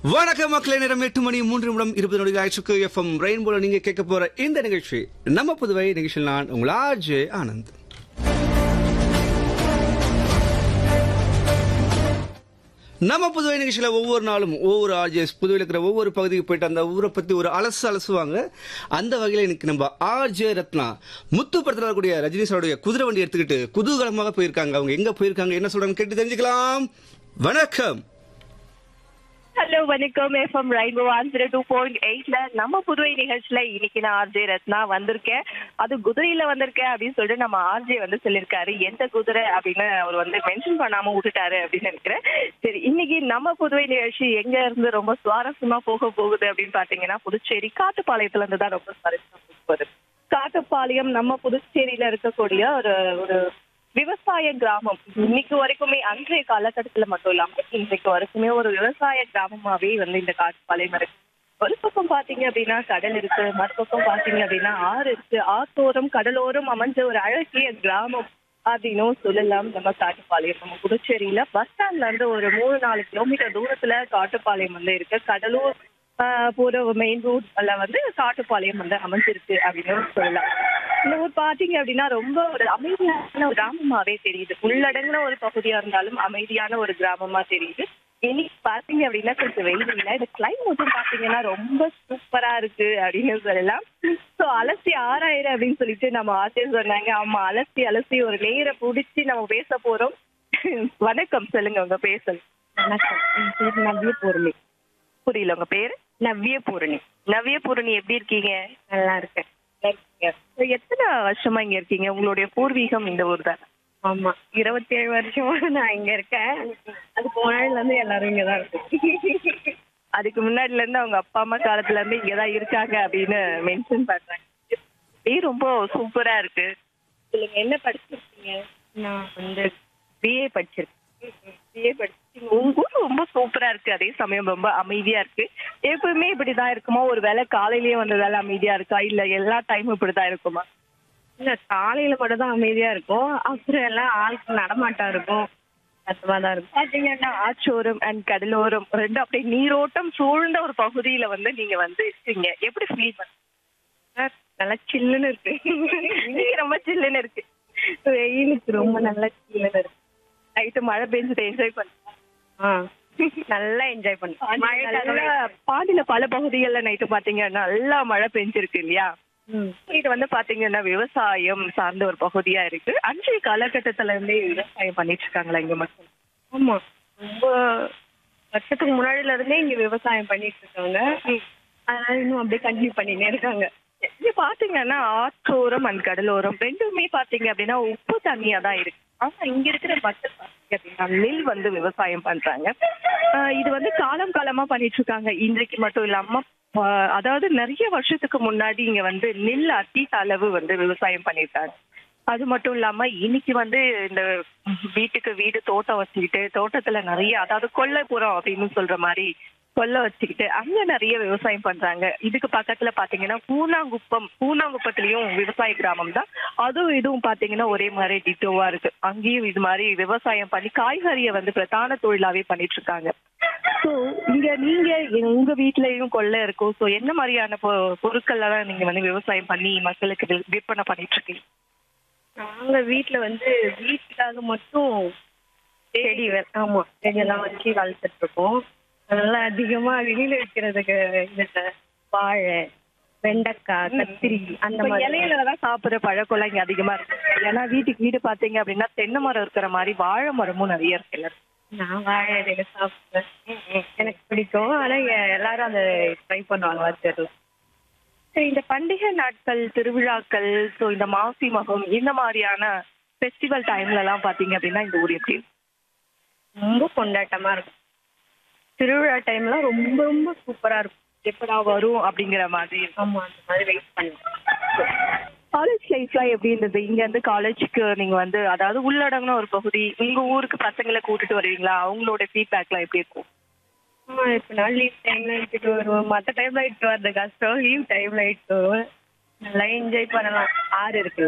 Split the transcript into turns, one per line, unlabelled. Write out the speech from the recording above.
வணக்கம் மக்களே நேரம் எட்டு மணி மூன்று நிமிடம் இருபது நொடி ஆயிடுச்சு எஃப்எம் ரெயின்போல நீங்க கேட்க போற இந்த நிகழ்ச்சி நம்ம புதுவை நிகழ்ச்சியில் நான் உங்கள் ஆர்ஜே ஆனந்த் நம்ம புதுவை நிகழ்ச்சியில ஒவ்வொரு நாளும் ஒவ்வொரு ஆர்ஜேஸ் புதுவையில் இருக்கிற ஒவ்வொரு பகுதிக்கு போயிட்டு அந்த ஊரை பத்தி ஒரு அலசு அலசுவாங்க அந்த வகையில இன்னைக்கு நம்ம ஆர்ஜே ரத்னா முத்து படத்தில் வரக்கூடிய ரஜினி சாருடைய குதிரை வண்டி எடுத்துக்கிட்டு குதூகலமாக போயிருக்காங்க அவங்க எங்க போயிருக்காங்க என்ன சொல்றாங்க கேட்டு தெரிஞ்சுக்கலாம் வணக்கம்
ஹலோ வணக்கம் FM rainbow one zero two point எயிட்ல நம்ம புதுவை நிகழ்ச்சியில இன்னைக்கு நான் ஆர்ஜே ரத்னா வந்திருக்கேன் அது குதிரையில வந்திருக்கேன் அப்படின்னு சொல்லிட்டு நம்ம ஆர்ஜே வந்து சொல்லியிருக்காரு எந்த குதிரை அப்படின்னு அவர் வந்து மென்ஷன் பண்ணாம விட்டுட்டாரு அப்படின்னு நினைக்கிறேன் சரி இன்னைக்கு நம்ம புதுவை நிகழ்ச்சி எங்க இருந்து ரொம்ப சுவாரஸ்யமா போக போகுது அப்படின்னு பாத்தீங்கன்னா புதுச்சேரி காட்டுப்பாளையத்துல இருந்து தான் ரொம்ப சுவாரஸ்யமா போக போகுது காட்டுப்பாளையம் நம்ம புதுச்சேரியில இருக்கக்கூடிய ஒரு ஒரு விவசாய கிராமம் இன்னைக்கு வரைக்குமே அன்றைய காலகட்டத்துல மட்டும் இல்லாம இன்றைக்கு வரைக்குமே ஒரு விவசாய கிராமமாவே வந்து இந்த காட்டுப்பாளையம் இருக்கு ஒரு பக்கம் பாத்தீங்க அப்படின்னா கடல் இருக்கு மறுபக்கம் பாத்தீங்க அப்படின்னா ஆறு இருக்கு ஆத்தோரம் கடலோரம் அமைஞ்ச ஒரு அழகிய கிராமம் அப்படின்னும் சொல்லலாம் நம்ம காட்டுப்பாளையம் நம்ம புதுச்சேரியில பஸ் ஸ்டாண்ட்ல இருந்து ஒரு மூணு நாலு கிலோமீட்டர் தூரத்துல காட்டுப்பாளையம் வந்து இருக்கு கடலூர் ஆஹ் போற மெயின் ரோட்ல வந்து காட்டுப்பாளையம் வந்து அமைஞ்சிருக்கு அப்படின்னு சொல்லலாம் இந்த ஊர் பாத்தீங்க அப்படின்னா ரொம்ப ஒரு அமைதியான ஒரு கிராமமாவே தெரியுது உள்ளடங்கின ஒரு பகுதியா இருந்தாலும் அமைதியான ஒரு கிராமமா தெரியுது இன்னைக்கு பாத்தீங்க அப்படின்னா கொஞ்சம் வெயில் இல்லை இந்த கிளைமேட்டும் பாத்தீங்கன்னா ரொம்ப சூப்பரா இருக்கு அப்படின்னு சொல்லலாம் சோ அலசி ஆறாயிரம் அப்படின்னு சொல்லிட்டு நம்ம ஆசிரியர் சொன்னாங்க ஆமா அலசி அலசி ஒரு நேர புடிச்சு நம்ம பேச போறோம் வணக்கம் சொல்லுங்க உங்க பேசல்
வணக்கம் என் பேர் நவ்ய பூர்ணி
புரியல உங்க பேரு
நவ்ய பூரணி
நவ்ய பூரணி எப்படி இருக்கீங்க
நல்லா இருக்கேன்
எத்தனை வருஷமா இங்க இருக்கீங்க உங்களுடைய பூர்வீகம் இந்த ஊர் தான்
ஆமா இருபத்தி ஏழு வருஷமா நான் இங்க இருக்கேன் அதுக்கு முன்னாடில இருந்து எல்லாரும் இங்கதான் இருக்கோம்
அதுக்கு முன்னாடில இருந்து அவங்க அப்பா அம்மா காலத்துல இருந்து இங்கதான் இருக்காங்க அப்படின்னு மென்ஷன் பண்றாங்க இது ரொம்ப சூப்பரா இருக்கு
சொல்லுங்க என்ன படிச்சிருக்கீங்க நான் வந்து பிஏ படிச்சிருக்கேன்
பிஏ படிச்சீங்க உங்க ஊர் ரொம்ப சூப்பரா இருக்கு அதே சமயம் ரொம்ப அமைதியா இருக்கு எப்பவுமே இப்படிதான் இருக்குமா ஒரு வேளை காலையிலேயே வந்ததால அமைதியா இருக்கா இல்ல எல்லா டைமும் இப்படிதான் இருக்குமா
இல்ல காலையில மட்டும் தான் அமைதியா இருக்கும் அப்புறம் எல்லாம் ஆளுக்கு நடமாட்டம் இருக்கும் கஷ்டமா தான் இருக்கும்
பாத்தீங்கன்னா ஆற்றோரம் அண்ட் கடலோரம் ரெண்டும் அப்படியே நீரோட்டம் சூழ்ந்த ஒரு பகுதியில வந்து நீங்க வந்து இருக்கீங்க எப்படி ஃபீல் பண்ண
நல்லா சில்லுன்னு இருக்கு
இன்னைக்கு ரொம்ப சில்லுன்னு இருக்கு
வெயிலுக்கு ரொம்ப நல்லா சில்லுன்னு இருக்கு
நைட்டு மழை பெஞ்சுட்டு என்ஜாய் பண்ண
ஆ நல்லா என்ஜாய் பண்ணேன் மழை
நல்லா பாண்டியில பல பகுதிகள்ல நைட்டு பாத்தீங்கன்னா நல்லா மழை பெஞ்சிருக்கு இல்லையா
ம்
இது வந்து பாத்தீங்கன்னா விவசாயம் சார்ந்த ஒரு பகுதியா இருக்கு அன்றைய காலகட்டத்துல இருந்தே விவசாயம் பண்ணிட்டு இருக்காங்களா இங்க மக்கள்
ஆமா ரொம்ப வருஷத்துக்கு முன்னாடில இருந்தே இங்க விவசாயம் பண்ணிட்டு இருக்காங்க அதனால இன்னும் அப்படியே கண்டினியூ பண்ணினே இருக்காங்க
இங்க பாத்தீங்கன்னா ஆற்றோரம் அண்ட் கடலோரம் ரெண்டுமே பாத்தீங்க அப்படின்னா உப்பு தண்ணியா தான் இருக்கு ஆனா இங்க இருக்கிற மக்கள் பாத்தீங்க அப்படின்னா நெல் வந்து விவசாயம் பண்றாங்க ஆஹ் இது வந்து காலம் காலமா பண்ணிட்டு இருக்காங்க இன்றைக்கு மட்டும் இல்லாம ஆஹ் அதாவது நிறைய வருஷத்துக்கு முன்னாடி இங்க வந்து நெல் அதிக அளவு வந்து விவசாயம் பண்ணிருக்காங்க அது மட்டும் இல்லாம இன்னைக்கு வந்து இந்த வீட்டுக்கு வீடு தோட்டம் வச்சுக்கிட்டு தோட்டத்துல நிறைய அதாவது கொல்லைப்புறம் அப்படின்னு சொல்ற மாதிரி கொல்லை வச்சுக்கிட்டு அங்க நிறைய விவசாயம் பண்றாங்க இதுக்கு பக்கத்துல பாத்தீங்கன்னா பூனாங்குப்பம் பூனாங்குப்பத்திலயும் விவசாய கிராமம் தான் அதுவும் இதுவும் பாத்தீங்கன்னா ஒரே மாதிரி டிட்டோவா இருக்கு அங்கேயும் இது மாதிரி விவசாயம் பண்ணி காய்கறியை வந்து பிரதான தொழிலாவே பண்ணிட்டு இருக்காங்க சோ இங்க நீங்க உங்க வீட்லயும் கொள்ளை இருக்கும் சோ என்ன மாதிரியான பொ- பொருட்கள் எல்லாம் நீங்க வந்து விவசாயம் பண்ணி மக்களுக்கு வி- விற்பனை பண்ணிட்டு இருக்கீங்க
நாங்க வீட்ல வந்து வீட்டுக்காக மட்டும் செடி வெ- ஆமா செடியெல்லாம் வச்சு வளர்த்துட்டு இருக்கோம் அதனால அதிகமா வெளியில விற்கிறதுக்கு இந்த வாழை வெண்டைக்காய் கத்திரி அந்த
இப்ப
மாதிரி
இலையில தான் சாப்பிடுற பழக்கம்லாம் இங்க அதிகமா இருக்கு ஏன்னா வீட்டுக்கு வீடு பாத்தீங்க அப்படின்னா தென்னை மரம் இருக்கிற மாதிரி வாழை மரமும் நிறைய இருக்குல்ல
நான் வாழை இலையில சாப்பிடுவேன் எனக்கு பிடிக்கும் ஆனா எ- எல்லாரும் அதை ட்ரை பண்ணுவாங்க தெரியல
சரி இந்த பண்டிகை நாட்கள் திருவிழாக்கள் சோ இந்த மாசி மகம் இந்த மாதிரியான ஃபெஸ்டிவல் டைம்ல எல்லாம் பாத்தீங்க அப்படின்னா இந்த ஊர் எப்படி இருக்கும்?
ரொம்ப கொண்டாட்டமா இருக்கும் திருவிழா டைம்லாம் ரொம்ப ரொம்ப சூப்பரா இருக்கும்
எப்படா வரும் அப்படிங்கிற மாதிரி இருக்கும்
ஆமா அந்த மாதிரி வெயிட் பண்ணுவேன்
காலேஜ் லைஃப்லாம் எப்படி இருந்தது இங்க இருந்து காலேஜுக்கு நீங்க வந்து அதாவது உள்ளடங்கின ஒரு பகுதி உங்க ஊருக்கு பசங்களை கூட்டிட்டு வருவீங்களா அவங்களோட ஃபீட்பேக்லாம் எப்படி இருக்கும்
ஆமா இப்ப நான் லீவ் டைம்ல இட்டுட்டு வருவோம் மத்த டைம்ல இட்டு வர்றது கஷ்டம் லீவ் டைம்ல இட்டு வருவேன் நல்லா என்ஜாய் பண்ணலாம் ஆறு இருக்குல்ல